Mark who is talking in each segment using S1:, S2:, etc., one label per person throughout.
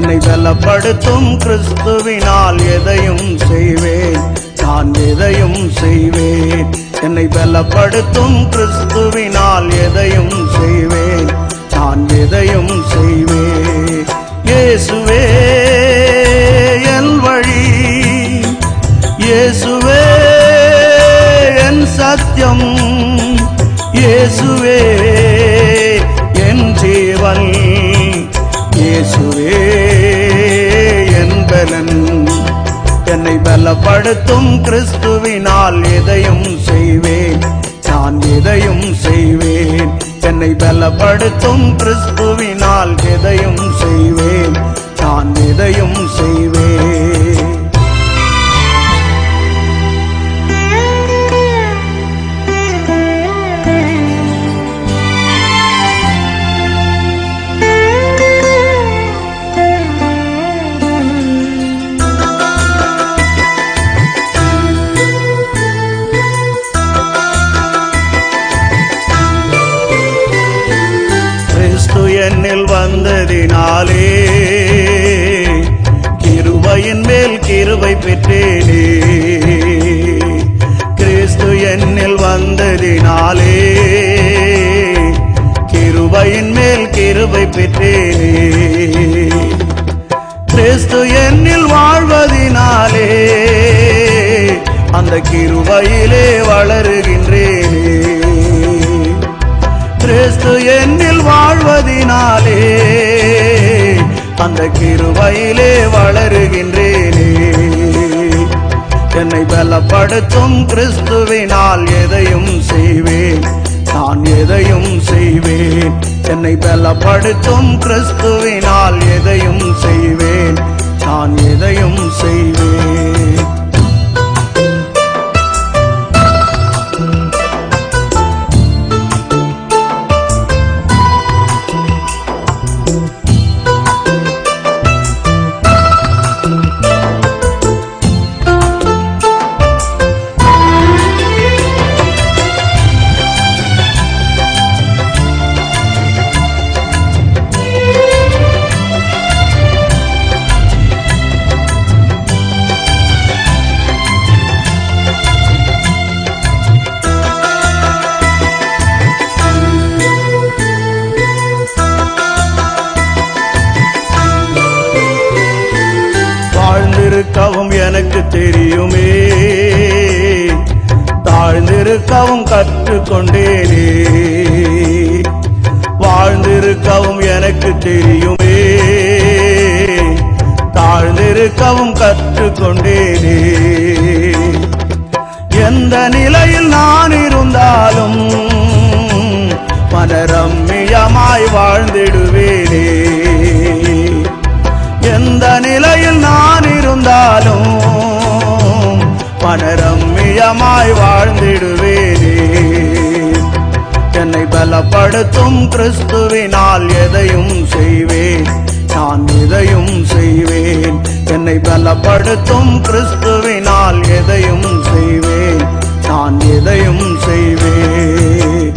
S1: என்னை பலப்படுத்தும் கிறிஸ்துவினால் எதையும் செய்வேன் நான் எதையும் செய்வேன் என்னை பலப்படுத்தும் கிறிஸ்துவினால் எதையும் செய்வேன் நான் எதையும் செய்வேன் இயேசுவே என் வழி இயேசுவே என் சத்தியம் இயேசுவே என் ஜீவன் இயேசுவே என் பலன் என்னை பலப்படுத்தும் கிறிஸ்துவினால் எதையும் செய்வேன் நான் எதையும் செய்வேன் என்னை பலப்படுத்தும் கிறிஸ்துவினால் எதையும் செய்வேன் நான் எதையும் செய்வேன் கிறிஸ்து என்னில் வந்ததினாலே கிருபையின் மேல் கிருபை பெற்றேனே கிறிஸ்து என்னில் வந்ததினாலே கிருபையின் மேல் கிருபை பெற்றேனே கிறிஸ்து என்னில் வாழ்வதினாலே அந்த கிருபையிலே வளருகின்றேனே கிறிஸ்து என்னில் வாழ்வதினாலே அந்த கிருபையிலே வளருகின்றேனே என்னை பலப்படுத்தும் கிறிஸ்துவினால் எதையும் செய்வேன் நான் எதையும் செய்வேன் என்னை பலப்படுத்தும் கிறிஸ்துவினால் எதையும் செய்வேன் நான் எதையும் செய்வேன் வாழ்ந்திருக்கவும் எனக்கு தெரியுமே தாழ்ந்திருக்கவும் கற்றுக்கொண்டேனே வாழ்ந்திருக்கவும் எனக்கு தெரியுமே தாழ்ந்திருக்கவும் கற்றுக்கொண்டேனே எந்த நிலையில் நான் இருந்தாலும் மனரம்மியமாய் வாழ்ந்திடுவேனே எந்த நிலையில் நான் இருந்தாலும் மனரம்மியமாய் வாழ்ந்திடுவேனே என்னை பலப்படுத்தும் கிறிஸ்துவினால் எதையும் செய்வேன் நான் எதையும் செய்வேன் என்னை பலப்படுத்தும் கிறிஸ்துவினால் எதையும் செய்வேன் நான் எதையும் செய்வேன்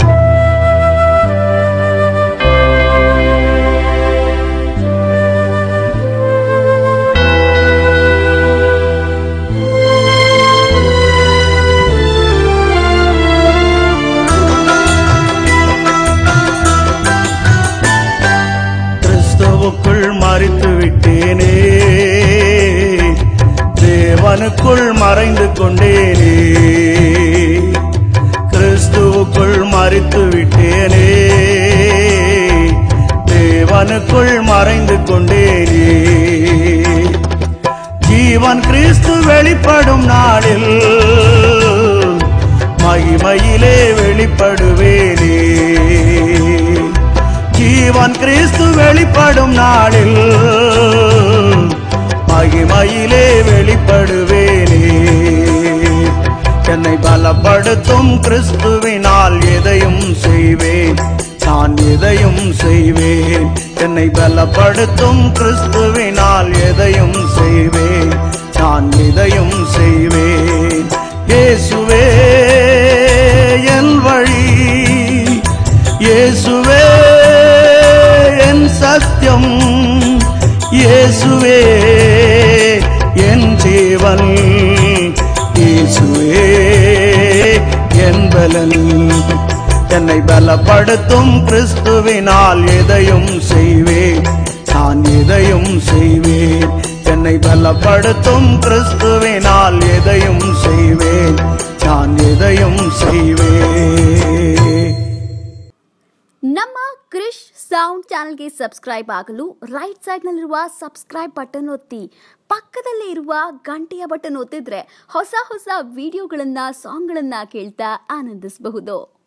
S1: கிறிஸ்துவுக்குள் மறித்து விட்டேனே தேவனுக்குள் மறைந்து கொண்டேனே கிறிஸ்துவுக்குள் மறித்து விட்டேனே தேவனுக்குள் மறைந்து கொண்டேனே ஜீவன் கிறிஸ்து வெளிப்படும் நாளில் மகிமையிலே வெளிப்படுவேனே ஜீவன் கிறிஸ்து வெளிப்படும் நாளில் மகிமையிலே வெளிப்படுவேனே என்னை பலப்படுத்தும் கிறிஸ்துவினால் எதையும் செய்வேன் நான் எதையும் செய்வேன் என்னை பலப்படுத்தும் கிறிஸ்துவினால் எதையும் செய்வேன் நான் எதையும் செய்வேன் இயேசுவே என் வழி இயேசுவே என் சத்தியம் இயேசுவே என் ஜீவன் இயேசுவே என் பலன் என்னை பலப்படுத்தும் கிறிஸ்துவினால் எதையும் செய்வேன் நான் எதையும் செய்வேன் என்னை பலப்படுத்தும் கிறிஸ்துவினால் எதையும் செய்வேன் நான் எதையும் செய்வேன்
S2: ನಮ್ಮ ಕ್ರಿಶ್ ಸೌಂಡ್ ಚಾನಲ್ಗೆ ಸಬ್ಸ್ಕ್ರೈಬ್ ಆಗಲು ರೈಟ್ ಸೈಡ್ನಲ್ಲಿರುವ ಸಬ್ಸ್ಕ್ರೈಬ್ ಬಟನ್ ಒತ್ತಿ ಪಕ್ಕದಲ್ಲೇ ಇರುವ ಗಂಟೆಯ ಬಟನ್ ಒತ್ತಿದ್ರೆ ಹೊಸ ಹೊಸ ವಿಡಿಯೋಗಳನ್ನ ಸಾಂಗ್ಗಳನ್ನ ಕೇಳ್ತಾ ಆನಂದಿಸಬಹುದು